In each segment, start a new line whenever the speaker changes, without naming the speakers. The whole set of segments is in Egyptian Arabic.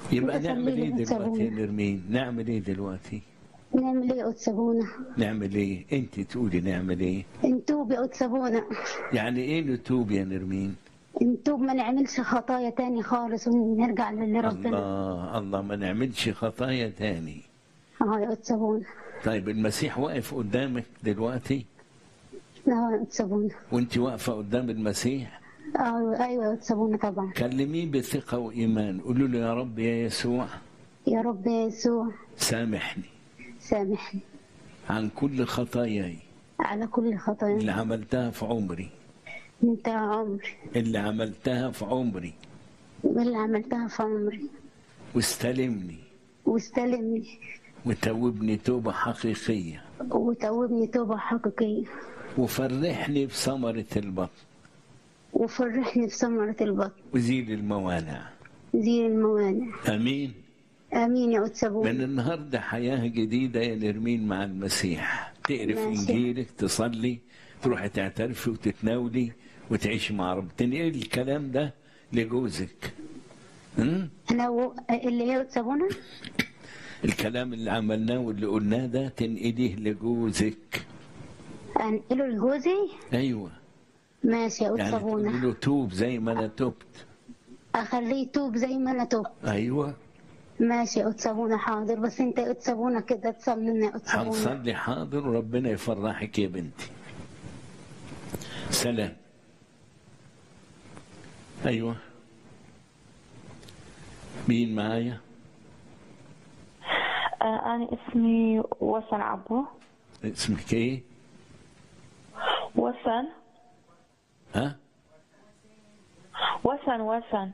يبقى
أنت
نعمل ايه
خليني
دلوقتي يا
أتسابونا.
نرمين نعمل ايه دلوقتي
نعمل ايه أتسابونا
نعمل ايه انت تقولي نعمل ايه
نتوب يا أتسابونا
يعني ايه نتوب يا نرمين
نتوب ما نعملش خطايا تاني خالص ونرجع لربنا
الله الله ما نعملش خطايا تاني
اه يا أتسابونا
طيب المسيح واقف قدامك دلوقتي
اه يا أتسابونا
وانت واقفه قدام المسيح
اه ايوه يا أتسابونا طبعا
كلميه بثقه وايمان قولوا له يا رب يا يسوع
يا رب يا يسوع
سامحني
سامحني
عن كل خطاياي
على كل
اللي
خطايا
عملتها في عمري
انت يا عمري
اللي عملتها في عمري
واللي عملتها في عمري
واستلمني
واستلمني
وتوبني توبة حقيقية
وتوبني توبة حقيقية
وفرحني بثمرة البطن
وفرحني بثمرة البطن
وزيل الموانع
زي الموانع
أمين
آمين يا
من
أتسابونا
النهاردة حياة جديدة يا نرمين مع المسيح تقري في
ماشي.
إنجيلك تصلي تروحي تعترفي وتتناولي وتعيشي مع رب تنقلي الكلام ده لجوزك م?
أنا و... اللي هي أتسابونا
الكلام اللي عملناه واللي قلناه ده تنقليه لجوزك
أنقله لجوزي
أيوه
ماشي يا
يعني تقولي
أتسابونا
له توب زي ما أنا تبت
أخليه يتوب زي ما أنا توب
أيوه
ماشي يا أتسابونا حاضر بس أنت يا أتسابونا كده تصلي لنا يا أتسابونا
هنصلي حاضر وربنا يفرحك يا بنتي سلام ايوه مين معايا
آه، أنا اسمي وسن عبو
اسمك ايه
وسن
ها
وسن وسن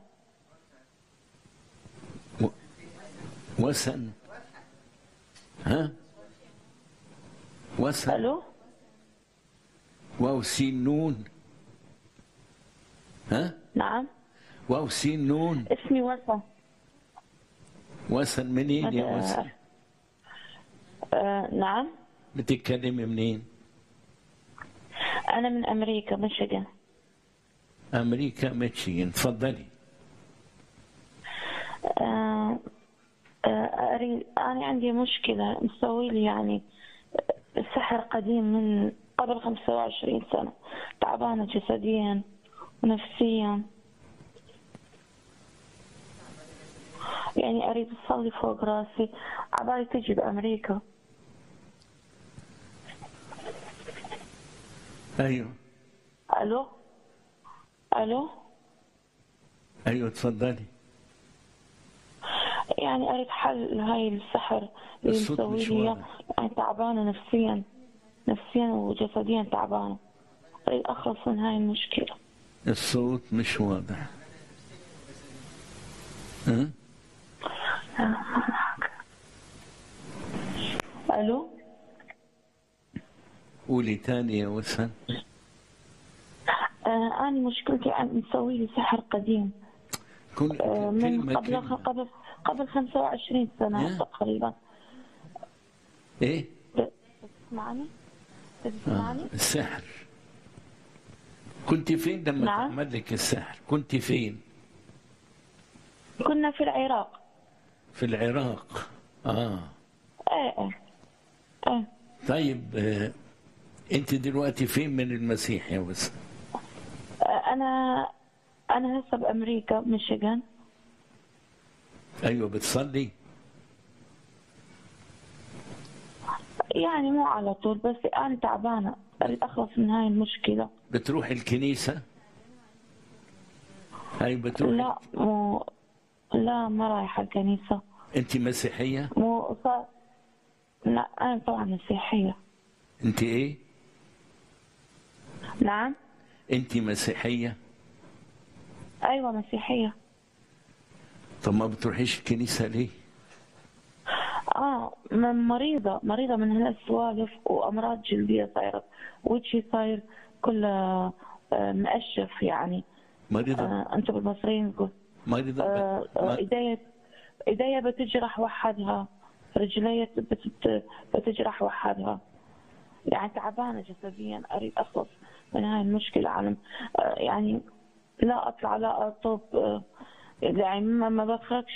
و... وسن ها وسن
ألو
واو سين نون ها
نعم
واو سين نون
اسمي وسن
وسن منين يا
آه،
وسن
آه، نعم
بتتكلمي منين
أنا من أمريكا ميشيغان
امريكا ميتشيغن تفضلي
آه، آه، أريد أنا عندي مشكلة مسوي لي يعني سحر قديم من قبل 25 سنة تعبانة جسديا ونفسيا يعني أريد أصلي فوق راسي عبالي تجي بأمريكا
ايوه
ألو ألو
ايوه تفضلي
يعني أريد حل هاي السحر اللي
الصوت
مسوي
مش
لي إياه.
واضح.
يعني تعبانة نفسيا نفسيا وجسديا تعبانة أريد أخلص من هاي المشكلة
الصوت مش واضح ها
ألو
قولي تاني يا وسن
آه أنا مشكلتي عن مسوي لي سحر قديم
كل
آه من
كلمة
قبل
كلمة
قبل قبل 25 سنة
يا.
تقريبا
ايه
تسمعني؟
آه.
تسمعني؟
السحر كنت فين لما
نعم.
تعمل لك السحر كنت فين
كنا في العراق
في العراق اه
ايه ايه ايه
طيب آه. انت دلوقتي فين من المسيح يا وسن
آه، أنا أنا هسه بأمريكا ميشيغان
ايوه بتصلي
يعني مو على طول بس أنا تعبانة أريد أخلص من هاي المشكلة
بتروح الكنيسة ايوه بتروح
لا مو لا ما رايحة الكنيسة
انت مسيحية
مو صار لا أنا طبعا مسيحية
انت ايه
نعم
انت مسيحية
أيوة مسيحية
طب ما بتروحيش الكنيسة ليه
آه من مريضة مريضة من هالسوالف وأمراض جلدية صايرة وجهي صاير كله آه، مقشف يعني
مريضة
آه أنتم بالمصريين تقول
مريضة
آه،
ب...
آه،
ما...
ايديا ايديا بتجرح وحدها رجلي بت- بتجرح وحدها يعني تعبانة جسديا أريد أخلص من هاي المشكلة على آه، يعني لا أطلع لا أطب آه، يعني ما ما بخرجش